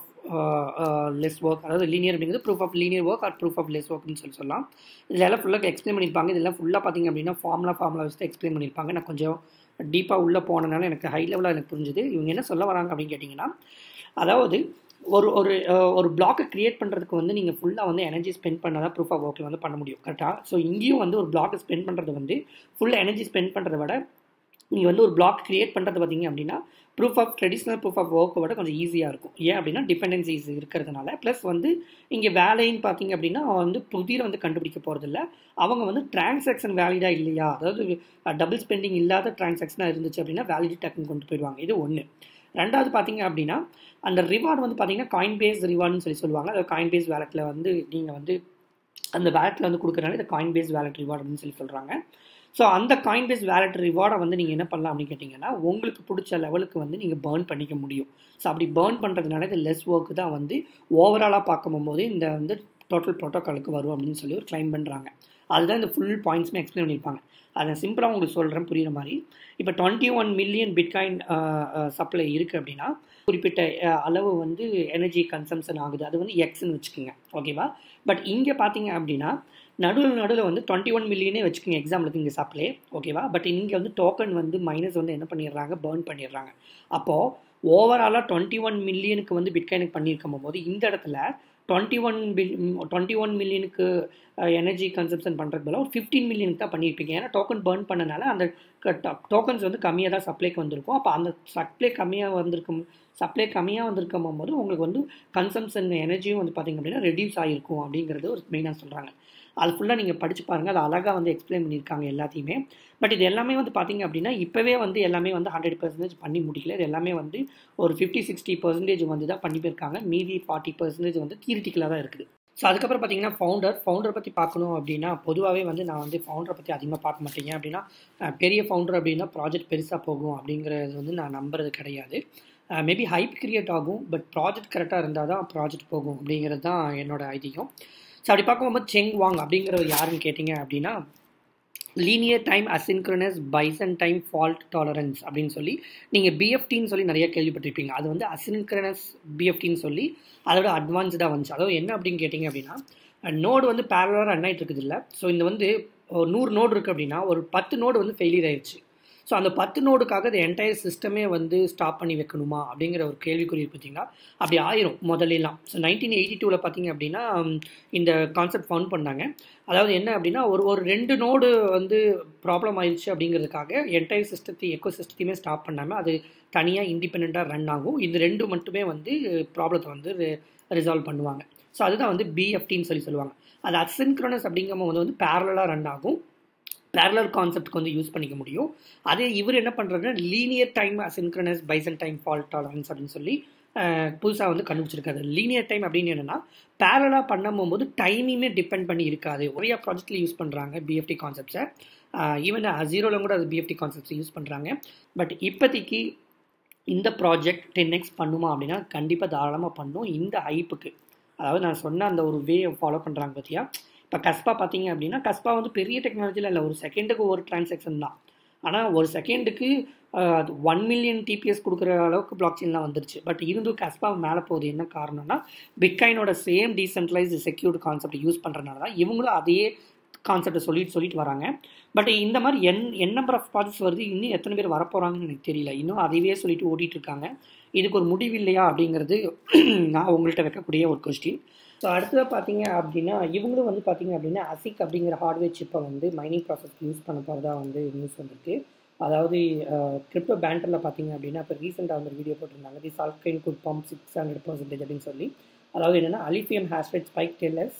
less work அதாவது லீனியர் அப்படிங்கிறது proof of linear work or proof of less ஒர்க்னு சொல்லி சொல்லலாம் இதெல்லாம் ஃபுல்லாக எக்ஸ்பிளைன் பண்ணியிருப்பாங்க இதெல்லாம் ஃபுல்லாக பார்த்தீங்க அப்படின்னா ஃபார்முலா ஃபார்முலா வச்சு எக்ஸ்பிளைன் பண்ணியிருப்பாங்க நான் கொஞ்சம் டீப்பாக உள்ளே போனனால எனக்கு ஹை லெவலாக எனக்கு புரிஞ்சுது இவங்க என்ன சொல்ல வராங்க அப்படின்னு கேட்டிங்கன்னா அதாவது ஒரு ஒரு ஒரு பிளாக்கை க்ரியேட் பண்ணுறதுக்கு வந்து நீங்கள் ஃபுல்லாக வந்து எனர்ஜி ஸ்பெண்ட் பண்ணால் தான் ப்ரூஃப் ஆஃப் ஒர்க்கில் வந்து பண்ண முடியும் கரெக்டாக ஸோ இங்கேயும் வந்து ஒரு பிளாக்கை ஸ்பெண்ட் பண்ணுறது வந்து ஃபுல்லாக எனர்ஜி ஸ்பெண்ட் பண்ணுறத விட நீங்கள் வந்து ஒரு பிளாக் க்ரியேட் பண்ணுறது பார்த்தீங்க அப்படின்னா proof of traditional proof of ஒர்க்கை விட கொஞ்சம் ஈஸியாக இருக்கும் ஏன் அப்படின்னா டிபெண்டன்சிஸ் இருக்கிறதுனால ப்ளஸ் வந்து இங்கே வேலைன்னு பார்த்தீங்க அப்படின்னா வந்து புதிய வந்து கண்டுபிடிக்க போகிறதில்ல அவங்க வந்து டிரான்சாக்ஷன் வேலிடாக இல்லையா அதாவது டபுள் ஸ்பெண்டிங் இல்லாத டிரான்சாக்ஷனாக இருந்துச்சு அப்படின்னா வேலிடி டக்குன்னு கொண்டு போயிடுவாங்க இது ஒன்று ரெண்டாவது பார்த்தீங்க அப்படின்னா அந்த ரிவார்டு வந்து பார்த்தீங்கன்னா காயின் பேஸ் ரிவார்டுன்னு சொல்லி சொல்லுவாங்க அதாவது காயின் பேஸ் வேலெட்டில் வந்து நீங்கள் வந்து அந்த வேலெட்டில் வந்து கொடுக்குறனால இந்த காயின் பேஸ் வேலெட் ரிவார்டு அப்படின்னு சொல்லி சொல்கிறாங்க ஸோ அந்த காயின் பேஸ் வேலெட் ரிவார்டை வந்து நீங்கள் என்ன பண்ணலாம் அப்படின்னு கேட்டிங்கன்னா உங்களுக்கு பிடிச்ச லெவலுக்கு வந்து நீங்கள் பேர்ன் பண்ணிக்க முடியும் ஸோ அப்படி பேர்ன் பண்ணுறதுனால இந்த லெஸ் ஒர்க்கு தான் வந்து ஓவராலாக பார்க்கும்போது இந்த வந்து டோட்டல் ப்ரோட்டோக்காலுக்கு வரும் அப்படின்னு சொல்லி ஒரு கிளைம் பண்ணுறாங்க அதுதான் இந்த ஃபுல் பாயிண்ட்ஸுமே எக்ஸ்பிளைன் பண்ணியிருப்பாங்க அதை சிம்பிளாக உங்களுக்கு சொல்கிறேன் புரியுற மாதிரி இப்போ twenty one million bitcoin supply இருக்குது அப்படின்னா குறிப்பிட்ட அளவு வந்து எனர்ஜி கன்சம்ஷன் ஆகுது அது வந்து எக்ஸ்ன்னு வச்சுக்கோங்க ஓகேவா பட் இங்கே பார்த்தீங்க அப்படின்னா நடுவில் நடுவில் வந்து டுவெண்ட்டி ஒன் மில்லியனே வச்சுக்கோங்க எக்ஸாம்பிளுக்கு இங்கே சப்ளை ஓகேவா பட் இங்கே வந்து டோக்கன் வந்து மைனஸ் வந்து என்ன பண்ணிடுறாங்க பேர்ன் பண்ணிடுறாங்க அப்போது ஓவராலாக டுவெண்ட்டி ஒன் மில்லியனுக்கு வந்து பிட்காயினுக்கு பண்ணியிருக்கும் போது இந்த இடத்துல twenty one bill twenty one மில்லியனுக்கு எனர்ஜி கன்சப்ஷன் பண்ணுறது பதிலாக ஒரு ஃபிஃப்டீன் மில்லியனுக்கு தான் பண்ணியிருப்பீங்க ஏன்னா டோக்கன் பேர்ன் பண்ணனால அந்த டோக்கன்ஸ் வந்து கம்மியாக தான் சப்ளைக்கு வந்திருக்கும் அப்போ அந்த சப்ளை கம்மியாக வந்திருக்கும் சப்ளை கம்மியாக வந்திருக்கும் போது உங்களுக்கு வந்து கன்சம்ஷன் எனர்ஜியும் வந்து பார்த்திங்க அப்படின்னா ரெடியூஸ் ஆகிருக்கும் அப்படிங்கிறது ஒரு மெயினாக சொல்கிறாங்க அது ஃபுல்லாக நீங்கள் படித்து பாருங்கள் அது அழகாக வந்து எக்ஸ்பிளைன் பண்ணியிருக்காங்க எல்லாத்தையுமே பட் இது எல்லாமே வந்து பார்த்திங்க அப்படின்னா இப்போவே வந்து எல்லாமே வந்து ஹண்ட்ரட் பர்சன்டேஜ் பண்ணி முடிக்கல இது எல்லாமே வந்து ஒரு ஃபிஃப்டி சிக்ஸ்டி பர்சன்டேஜ் வந்து தான் பண்ணி போயிருக்காங்க மீதி ஃபார்ட்டி பர்சன்டேஜ் வந்து தியரிட்டிக்கலாக தான் இருக்குது ஸோ அதுக்கப்புறம் பார்த்தீங்கன்னா ஃபவுண்டர் ஃபவுண்டர் பற்றி பார்க்கணும் அப்படின்னா பொதுவாகவே வந்து நான் வந்து ஃபவுண்டரை பற்றி அதிகமாக பார்க்க மாட்டேங்க அப்படின்னா பெரிய ஃபவுண்டர் அப்படின்னா ப்ராஜெக்ட் பெருசாக போகும் அப்படிங்கிறது வந்து நான் நம்புறது கிடையாது மேபி ஹைப் கிரியேட் ஆகும் பட் ப்ராஜெக்ட் கரெக்டாக இருந்தால் தான் ப்ராஜெக்ட் போகும் அப்படிங்கிறது தான் என்னோட ஐதீகம் ஸோ அப்படி பார்க்கும்போது செங் வாங் அப்படிங்கிறவர் யாருன்னு கேட்டிங்க அப்படின்னா linear time asynchronous Byzantine time fault tolerance அப்படின்னு சொல்லி நீங்கள் பிஎஃப்டின்னு சொல்லி நிறைய கேள்விப்பட்டிருப்பீங்க அது வந்து அசின்க்ரனஸ் பிஎஃப்டின்னு சொல்லி அதோட அட்வான்ஸ்டாக வந்துச்சு அதாவது என்ன அப்படின்னு கேட்டிங்க அப்படின்னா நோடு வந்து பேரலாக ரன் ஆகிட்டு இருக்குது இல்லை ஸோ இந்த வந்து நூறு நோடு இருக்குது அப்படின்னா ஒரு பத்து நோடு வந்து ஃபெயிலியர் ஆயிடுச்சு ஸோ அந்த பத்து நோடுக்காக இந்த என்டையர் சிஸ்டமே வந்து ஸ்டாப் பண்ணி வைக்கணுமா அப்படிங்கிற ஒரு கேள்விக்குறி பார்த்தீங்கன்னா அப்படி ஆயிரும் முதல்லாம் ஸோ நைன்டீன் எயிட்டி டூவில் பார்த்தீங்க அப்படின்னா இந்த கான்செப்ட் ஃபவுண்ட் பண்ணாங்க அதாவது என்ன அப்படின்னா ஒரு ஒரு ரெண்டு நோடு வந்து ப்ராப்ளம் ஆயிடுச்சு அப்படிங்கிறதுக்காக என்டையர் சிஸ்டத்தை எக்கோ சிஸ்டத்தையுமே ஸ்டாப் பண்ணாமல் அது தனியாக இண்டிபெண்ட்டாக ரன் ஆகும் இது ரெண்டு மட்டுமே வந்து ப்ராப்ளத்தை வந்து ரிசால்வ் பண்ணுவாங்க ஸோ அதுதான் வந்து பிஎஃப்டின்னு சொல்லி சொல்லுவாங்க அது அசின்க்ரோனஸ் அப்படிங்கும் போது வந்து பேரலாக ரன் ஆகும் பேரலர் கான்செப்ட்க்கு வந்து யூஸ் பண்ணிக்க முடியும் அதே இவர் என்ன பண்ணுறாருன்னா linear time asynchronous Byzantine time fault tolerance அப்படின்னு சொல்லி புதுசாக வந்து கண்டுபிடிச்சிருக்காரு லீனியர் டைம் அப்படின்னு என்னென்னா பேரலாக பண்ணும்போது டைமிங்கே டிபெண்ட் பண்ணி இருக்காது ஒரே ப்ராஜெக்ட்டில் யூஸ் பண்ணுறாங்க பிஎஃப்டி கான்செப்ட்ஸை ஈவன் ஜீரோவில் கூட அது பிஎஃப்டி கான்செப்ட்ஸ் யூஸ் பண்ணுறாங்க பட் இப்போதைக்கு இந்த ப்ராஜெக்ட் டென் எக்ஸ் பண்ணுமா அப்படின்னா கண்டிப்பாக தாராளமாக பண்ணும் இந்த ஹைப்புக்கு அதாவது நான் சொன்ன அந்த ஒரு வே ஃபாலோ பண்ணுறாங்க பார்த்தியா இப்போ கஸ்பா பார்த்தீங்க அப்படின்னா கஸ்பா வந்து பெரிய டெக்னாலஜியில் இல்லை ஒரு செகண்டுக்கு ஒரு டிரான்சாக்ஷன் தான் ஆனால் ஒரு செகண்டுக்கு ஒன் மில்லியன் டிபிஎஸ் கொடுக்குற அளவுக்கு பிளாக் செயின்லாம் வந்துருச்சு பட் இருந்தும் கஸ்பா மேலே போகுது என்ன காரணம்னா பிட்காயினோட same decentralised secured concept use பண்ணுறதுனால தான் இவங்களும் அதே கான்செப்டை சொல்லிட்டு சொல்லிட்டு வராங்க பட் இந்த மாதிரி n n number of projects வருது இன்னும் எத்தனை பேர் வரப்போகிறாங்கன்னு எனக்கு தெரியல இன்னும் அதையே சொல்லிட்டு ஓடிட்டு இருக்காங்க இதுக்கு ஒரு முடிவு இல்லையா அப்படிங்கிறது நான் உங்கள்கிட்ட வைக்கக்கூடிய ஒரு கொஸ்டின் ஸோ அடுத்ததாக பார்த்தீங்க அப்படின்னா இவங்களும் வந்து பார்த்தீங்க அப்படின்னா அசிக் அப்படிங்கிற ஹார்ட்வேர் சிப்பை வந்து மைனிங் ப்ராசஸ் யூஸ் பண்ண போகிறதா வந்து நியூஸ் வந்திருக்கு அதாவது கிரிப்டோ பேண்டரில் பார்த்தீங்க அப்படின்னா இப்போ ரீசெண்டாக வந்து வீடியோ போட்டிருந்தாங்க தி சால்கைன் good pump six hundred percentage அப்படின்னு சொல்லி அதாவது என்னென்னா Alephium hashrate spike tells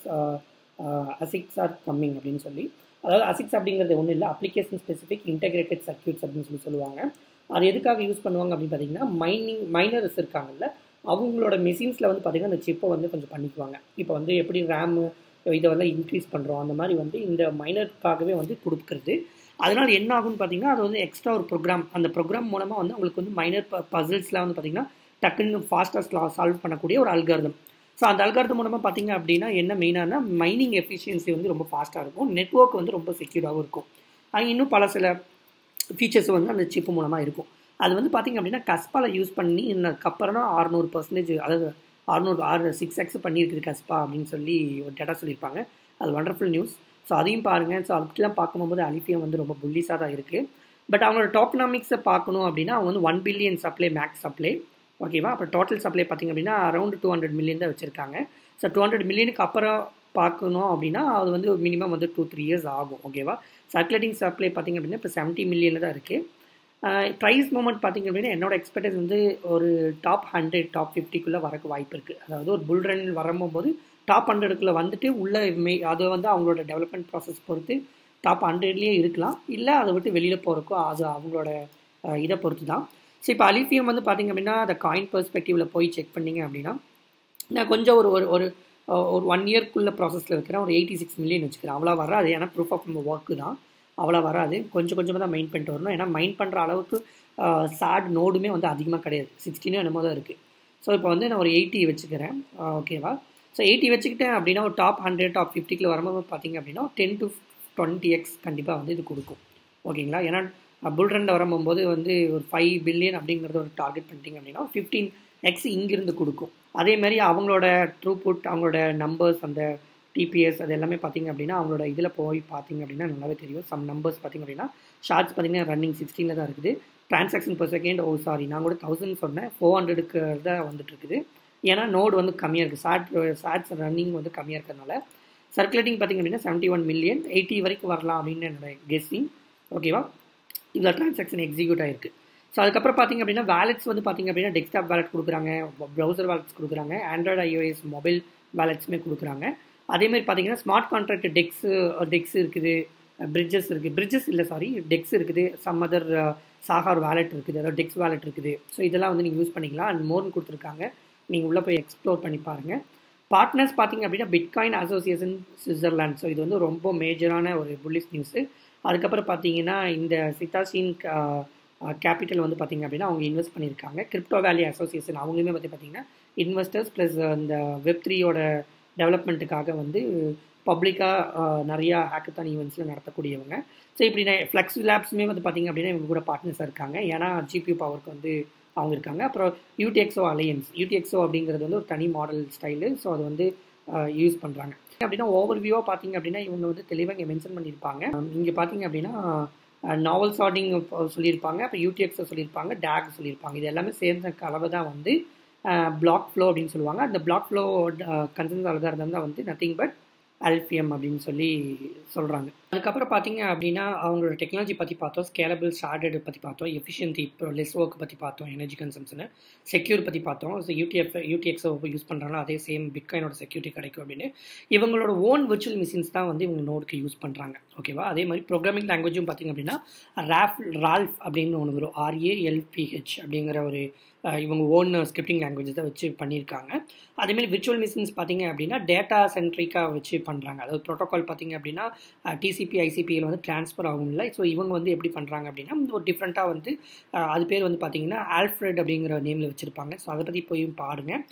ASICs are coming அப்படின்னு சொல்லி அதாவது அசிக்ஸ் அப்படிங்கிறது ஒன்றும் இல்லை அப்ளிகேஷன் ஸ்பெசிஃபிக் இன்டெகிரேட்டட் சர்க்கியூட்ஸ் அப்படின்னு சொல்லி சொல்லுவாங்க அது எதுக்காக யூஸ் பண்ணுவாங்க அப்படின்னு பார்த்தீங்கன்னா மைனிங் மைனர்ஸ் இருக்காங்கல்ல அவங்களோட மெஷின்ஸில் வந்து பார்த்திங்கன்னா அந்த சிப்பை வந்து கொஞ்சம் பண்ணிக்குவாங்க இப்போ வந்து எப்படி ரேமு இதை வந்து இன்க்ரீஸ் பண்ணுறோம் அந்த மாதிரி வந்து இந்த மைனருக்காகவே வந்து கொடுக்குறது அதனால் என்ன ஆகும்னு பார்த்தீங்கன்னா அது வந்து எக்ஸ்ட்ரா ஒரு ப்ரோக்ராம் அந்த ப்ரோக்ராம் மூலமாக வந்து அவங்களுக்கு வந்து மைனர் பசில்ஸ்லாம் வந்து பார்த்திங்கன்னா டக்குன்னு ஃபாஸ்ட்டாக சால்வ் பண்ணக்கூடிய ஒரு அல்காரதம் ஸோ அந்த அல்காரதம் மூலமாக பார்த்தீங்க அப்படின்னா என்ன மெயினானா மைனிங் எஃபிஷியன்சி வந்து ரொம்ப ஃபாஸ்ட்டாக இருக்கும் நெட்ஒர்க் வந்து ரொம்ப செக்யூர்டாகவும் இருக்கும் அங்கே இன்னும் பல சில ஃபீச்சர்ஸ் வந்து அந்த சிப்பு மூலமாக இருக்கும் அது வந்து பார்த்திங்க அப்படின்னா கஸ்பாவில் யூஸ் பண்ணி இன்னதுக்கப்புறம் தான் அறுநூறு பர்சன்டேஜ் அதாவது அறுநூறு ஆறு சிக்ஸ் எக்ஸ் பண்ணியிருக்குது கஸ்பா அப்படின்னு சொல்லி ஒரு டேட்டா சொல்லியிருப்பாங்க அது வண்டர்ஃபுல் நியூஸ் ஸோ அதையும் பாருங்கள் ஸோ அதுக்கெல்லாம் பார்க்கும்போது அலிஃபியம் வந்து ரொம்ப புல்லிஸாக தான் இருக்குது பட் அவங்களோட டோக்கனாமிக்ஸை பார்க்கணும் அப்படின்னா அவங்க வந்து one billion supply max supply ஓகேவா அப்புறம் டோட்டல் சப்ளை பார்த்திங்க அப்படின்னா அரௌண்ட் டூ ஹண்ட்ரட் மில்லியன் தான் வச்சுருக்காங்க ஸோ டூ ஹண்ட்ரட் மில்லியனுக்கு அப்புறம் பார்க்கணும் அப்படின்னா அது வந்து மினிமம் வந்து டூ த்ரீ இயர்ஸ் ஆகும் ஓகேவா சர்க்குலேட்டிங் சப்ளை பார்த்திங்க அப்படின்னா இப்போ செவன்ட்டி மில்லியனில் தான் இருக்குது ப்ரைஸ் மூமெண்ட் பார்த்திங்க அப்படின்னா என்னோட எக்ஸ்பெக்டேஷன் வந்து ஒரு டாப் ஹண்ட்ரட் டாப் ஃபிஃப்டிக்குள்ளே வரக்கு வாய்ப்பு இருக்குது அதாவது ஒரு புல் ரன் வரும்போது டாப் ஹண்ட்ரடுக்குள்ளே வந்துட்டு உள்ள மே அது வந்து அவங்களோட டெவலப்மெண்ட் ப்ராசஸ் பொறுத்து டாப் ஹண்ட்ரட்லேயே இருக்கலாம் இல்லை அதை விட்டு வெளியில் போகிறக்கோ அது அவங்களோட இதை பொறுத்து தான் ஸோ இப்போ அலிஃபியம் வந்து பார்த்திங்க அப்படின்னா அந்த காயின் பெர்ஸ்பெக்டிவில் போய் செக் பண்ணிங்க அப்படின்னா நான் கொஞ்சம் ஒரு ஒரு ஒரு ஒரு ஒன் இயர்க்குள்ள ப்ராசஸில் இருக்கிறேன் ஒரு எயிட்டி சிக்ஸ் மில்லியன் வச்சுக்கிறேன் அவ்வளோ வராது ஏன்னா ப்ரூஃப் ஆஃப் நம்ம ஒர்க்கு தான் அவ்வளோ வராது கொஞ்சம் கொஞ்சமாக தான் மெயின் பண்ணிட்டு வரணும் ஏன்னா மைண்ட் பண்ணுற அளவுக்கு சாட் நோடுமே வந்து அதிகமாக கிடையாது சிக்ஸ்டீனும் என்னமோ தான் இருக்குது ஸோ இப்போ வந்து நான் ஒரு எயிட்டி வச்சுக்கிறேன் ஓகேவா ஸோ எயிட்டி வச்சுக்கிட்டேன் அப்படின்னா ஒரு டாப் ஹண்ட்ரட் டாப் ஃபிஃப்டிக்குள்ள வரும்போது பார்த்திங்க அப்படின்னா டென் டு டுவெண்ட்டி எக்ஸ் கண்டிப்பாக வந்து இது கொடுக்கும் ஓகேங்களா ஏன்னா புல் ரனில் வரும்போது வந்து ஒரு ஃபைவ் பில்லியன் அப்படிங்கிறத ஒரு டார்கெட் பண்ணிட்டீங்க அப்படின்னா ஃபிஃப்டீன் எக்ஸ் இங்கிருந்து கொடுக்கும் அதே மாதிரி அவங்களோட ட்ரூபுட் அவங்களோட நம்பர்ஸ் அந்த டிபிஎஸ் அது எல்லாமே பார்த்திங்க அப்படின்னா அவங்களோட இதில் போய் பார்த்திங்க அப்படின்னா நல்லாவே தெரியும் சம் நம்பர்ஸ் பார்த்திங்க அப்படின்னா ஷார்ட்ஸ் பார்த்திங்கன்னா ரன்னிங் சிக்ஸ்டீனில் தான் இருக்குது transaction per second oh sorry நான் கூட தௌசண்ட் சொன்னேன் ஃபோர் ஹண்ட்ரடுக்கு தான் வந்துட்டு இருக்குது ஏன்னா நோடு வந்து கம்மியாக இருக்குது சாட் சாட்ஸ் ரன்னிங் வந்து கம்மியாக இருக்கிறதுனால சர்க்குலேட்டிங் பார்த்திங்க அப்படின்னா செவன்ட்டி ஒன் மில்லியன் எயிட்டி வரைக்கும் வரலாம் அப்படின்னு என்னோட கெஸ்ஸிங் ஓகேவா இதில் ட்ரான்சாக்ஷன் எக்ஸிக்யூட் ஆகிருக்கு ஸோ அதுக்கப்புறம் பார்த்திங்க அப்படின்னா வேலட்ஸ் வந்து பார்த்திங்க அப்படின்னா டெஸ்க்டாப் வேலட் கொடுக்குறாங்க ப்ரௌசர் வேலட்ஸ் கொடுக்குறாங்க ஆண்ட்ராய்டு ஐஓஎஸ் மொபைல் வேலட்ஸுமே கொடுக்குறாங்க அதேமாதிரி பார்த்தீங்கன்னா ஸ்மார்ட் கான்ட்ராக்ட் டெக்ஸு டெக்ஸ் இருக்குது பிரிட்ஜஸ் இருக்குது பிரிட்ஜஸ் இல்லை சாரி டெக்ஸ் இருக்குது சம் அதர் சாகார் வேலட் இருக்குது அதாவது டெக்ஸ் வேலட் இருக்குது ஸோ இதெல்லாம் வந்து நீங்கள் யூஸ் பண்ணிக்கலாம் அண்ட் மோர்னு கொடுத்துருக்காங்க நீங்கள் உள்ளே போய் எக்ஸ்ப்ளோர் பண்ணி பாருங்கள் பார்ட்னர்ஸ் பார்த்தீங்க அப்படின்னா பிட்காயின் அசோசியேஷன் சுவிட்சர்லாண்ட் ஸோ இது வந்து ரொம்ப மேஜரான ஒரு புல்லிஸ் நியூஸு அதுக்கப்புறம் பார்த்தீங்கன்னா இந்த சித்தாசின் கேபிட்டல் வந்து பார்த்திங்க அப்படின்னா அவங்க இன்வெஸ்ட் பண்ணியிருக்காங்க கிரிப்டோ வேலி அசோசியேஷன் அவங்களுமே வந்து பார்த்திங்கன்னா இன்வெஸ்டர்ஸ் ப்ளஸ் இந்த வெப் த்ரீயோட டெவலப்மெண்ட்டுக்காக வந்து பப்ளிக்காக நிறையா ஹேக்கத்தான் ஈவெண்ட்ஸில் நடத்தக்கூடியவங்க ஸோ இப்படி ஃப்ளெக்ஸ் லேப்ஸுமே வந்து பார்த்திங்க அப்படின்னா இவங்க கூட பார்ட்னர்ஸாக இருக்காங்க ஏன்னா ஜிபியூ பவருக்கு வந்து அவங்க இருக்காங்க அப்புறம் யூடிஎக்ஸோ அலையன்ஸ் யூடிஎக்ஸோ அப்படிங்கிறது வந்து ஒரு தனி மாடல் ஸ்டைலு ஸோ அது வந்து யூஸ் பண்ணுறாங்க அப்படின்னா ஓவர் வியூவாக பார்த்தீங்க அப்படின்னா இவங்க வந்து தெளிவாக இங்கே மென்ஷன் பண்ணியிருப்பாங்க இங்கே பார்த்தீங்க அப்படின்னா நாவல் சார்டிங் சொல்லியிருப்பாங்க அப்புறம் யூடிஎக்ஸை சொல்லியிருப்பாங்க டேக் சொல்லியிருப்பாங்க இது எல்லாமே சேர்ந்த கலவை தான் வந்து பிளாக் ஃப்ளோ அப்படின்னு சொல்லுவாங்க அந்த பிளாக் ஃப்ளோ கன்சன்ஸ் அல்காரதம் தான் வந்து நத்திங் பட் அல்ஃபியம் அப்படின்னு சொல்லி சொல்கிறாங்க அதுக்கப்புறம் பார்த்தீங்க அப்படின்னா அவங்களோட டெக்னாலஜி பற்றி பார்த்தோம் ஸ்கேலபிள் ஷார்டட் பற்றி பார்த்தோம் எஃபிஷியன்சி இப்போ லெஸ் ஒர்க் பற்றி பார்த்தோம் எனர்ஜி கன்சம்ஷனு செக்யூர் பற்றி பார்த்தோம் ஸோ யூடிஎஃப் யூடிஎக்ஸோ யூஸ் பண்ணுறாங்களோ அதே சேம் பிட்காயினோட செக்யூரிட்டி கிடைக்கும் அப்படின்னு இவங்களோட ஓன் விர்ச்சுவல் மிஷின்ஸ் தான் வந்து இவங்க நோடுக்கு யூஸ் பண்ணுறாங்க ஓகேவா அதே மாதிரி ப்ரோக்ராமிங் லாங்குவேஜும் பார்த்திங்க அப்படின்னா ராஃப் ரால்ஃப் அப்படின்னு ஒன்று வரும் ஆர்ஏஎல்பிஹெச் அப்படிங்கிற ஒரு இவங்க ஓன் ஸ்கிரிப்டிங் லாங்குவேஜ் தான் வச்சு பண்ணியிருக்காங்க அதேமாதிரி விர்ச்சுவல் மிஷின்ஸ் பார்த்திங்க அப்படின்னா டேட்டா சென்ட்ரிக்காக வச்சு பண்ணுறாங்க அதாவது ப்ரோட்டோகால் பார்த்திங்க அப்படின்னா டிசிபி ஐசிபியில் வந்து ட்ரான்ஸ்ஃபர் ஆகும் இல்லை ஸோ இவங்க வந்து எப்படி பண்ணுறாங்க அப்படின்னா ஒரு டிஃப்ரெண்ட்டாக வந்து அது பேர் வந்து பார்த்திங்கன்னா ஆல்ஃப்ரெட் அப்படிங்கிற நேமில் வச்சுருப்பாங்க ஸோ அதை பற்றி போய் பாருங்கள்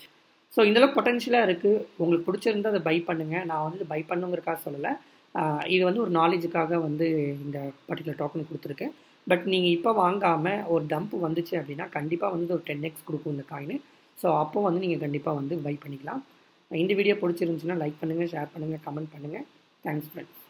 ஸோ இந்தளவுக்கு பொட்டன்ஷியலாக இருக்குது உங்களுக்கு பிடிச்சிருந்தா அதை பை பண்ணுங்கள் நான் வந்து பை பண்ணுங்கிறக்காக சொல்லலை இது வந்து ஒரு நாலேஜுக்காக வந்து இந்த பர்டிகுலர் டோக்கன் கொடுத்துருக்கேன் பட் நீங்கள் இப்போ வாங்காமல் ஒரு டம்ப் வந்துச்சு அப்படின்னா கண்டிப்பாக வந்து ஒரு டென் எக்ஸ் கொடுக்கும் இந்த காயின் ஸோ அப்போ வந்து நீங்கள் கண்டிப்பாக வந்து பை பண்ணிக்கலாம் இந்த வீடியோ பிடிச்சிருந்துச்சுன்னா லைக் பண்ணுங்கள் ஷேர் பண்ணுங்கள் கமெண்ட் பண்ணுங்கள் தேங்க்ஸ் ஃப்ரெண்ட்ஸ்